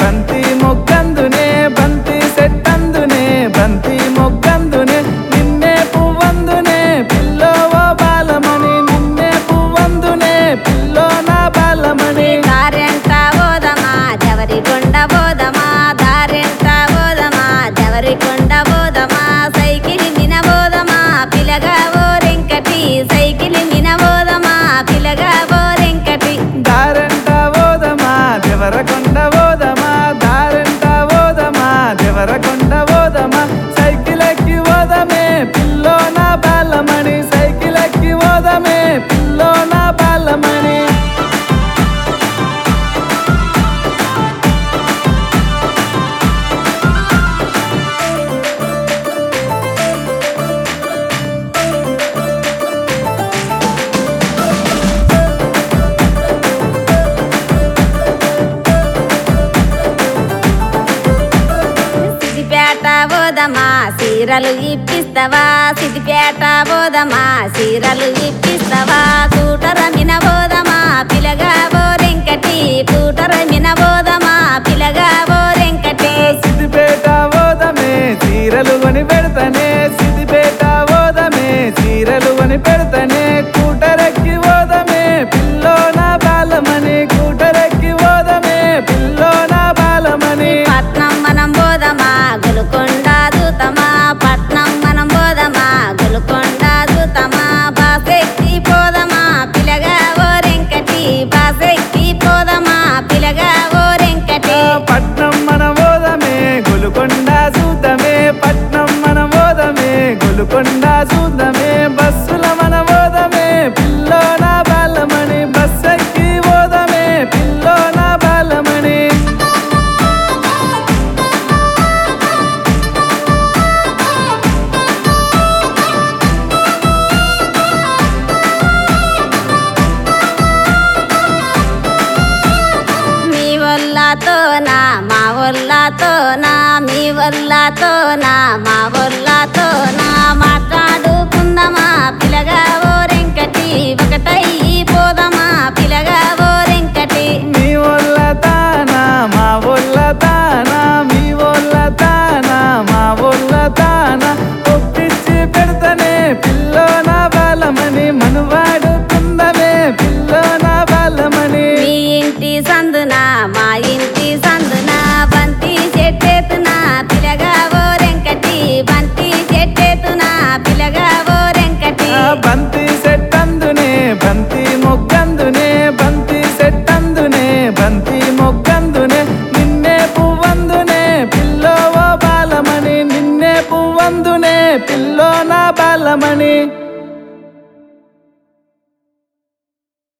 బంతి మొగ్గందునే బంతి సెట్టందునే బంతి మొగ్గందునే నిన్నే పువ్వందునే పిల్లో ఓ బాలమణి నిన్నే పువ్వందునే పిల్లో నా బాలమణి దారెంట పోదమా జవరి కొండ పోదమా దారెంట పోదమా జవరి కొండ పోదమా సైకిల్ మిన పోదమా పిలగా ఓరెంకటి సైకిల్ మిన పోదమా పిలగా ఓరెంకటి దారంట ఓదమా దేవరకొండ ఓదమా దారంట ఓదమా దేవరకొండ ఓదమా సైకిల్ ఎక్కి ఓదమే పిల్లో నా బాలమణి సైకిల్ ఎక్కి ఓదమే పిల్లో నా బాలమణి సిద్దిపేట పోదమా సీరలు ఇప్పిస్తావా సిద్దిపేట పోదమా సీరలు ఇప్పిస్తావా కూటర మిన పోదమా పిలగా ఓరెంకటి కూటర మిన పోదమా పిలగా ఓరెంకటి సిద్దిపేట ఓదమే చీరలు కొని పెడతనే సిద్దిపేట ఓదమే చీరలు కొని పెడతనే కూటరెక్కి ఓదమే పిల్లో నా బాలమణి కూటరెక్కి ఓదమే పిల్లో నా బాలమణి పట్నం మనం పోదమా గులుకొండ దూతమా పట్నం మనం పోదమా గులుకొండ దూతమా బాసెక్కి పోదమా పిలగా ఓరెంకటి బాసెక్కి పోదమా పిలగా ఓరెంకటి పట్నం మన ఓదమే గొలుకొండ చూద్దామే పట్నం మన ఓదమే గొలుకొండ చూద్దామే బస్సుల మన ఓదమే పిల్లో నా బాలమణి బస్ ఎక్కి ఓదమే పిల్లో నా బాలమణి మీ వల్లతోనా మా వల్లతోనా మీ వల్లతోనా మా వల్లతోనా మాట్లాడుకుందామా పిలగా ఓరెంకటి ఒకటై పోదమా పిలగా ఓరెంకటి మీ వల్ల తానా మా వల్ల తానా మీ వల్ల తానా మా వల్ల తానా ఒప్పించి పెడతనే పిల్లో నా బాలమణి మనువాడుకుందమే పిల్లో నా బాలమణి మీ ఇంటి సందున మా ఇంటి సందున బంతి చెట్టెతున పిలగా ఓరెంకటి బంతి చెట్టెతున పిలగా ఓరెంకటి ఆ బంతి సెట్టందునే బంతి మొగ్గందునే బంతి సెట్టందునే బంతి మొగ్గందునే నిన్నే పువ్వందునే పిల్లో ఓ బాలమణి నిన్నే పువ్వందునే పిల్లో నా బాలమణి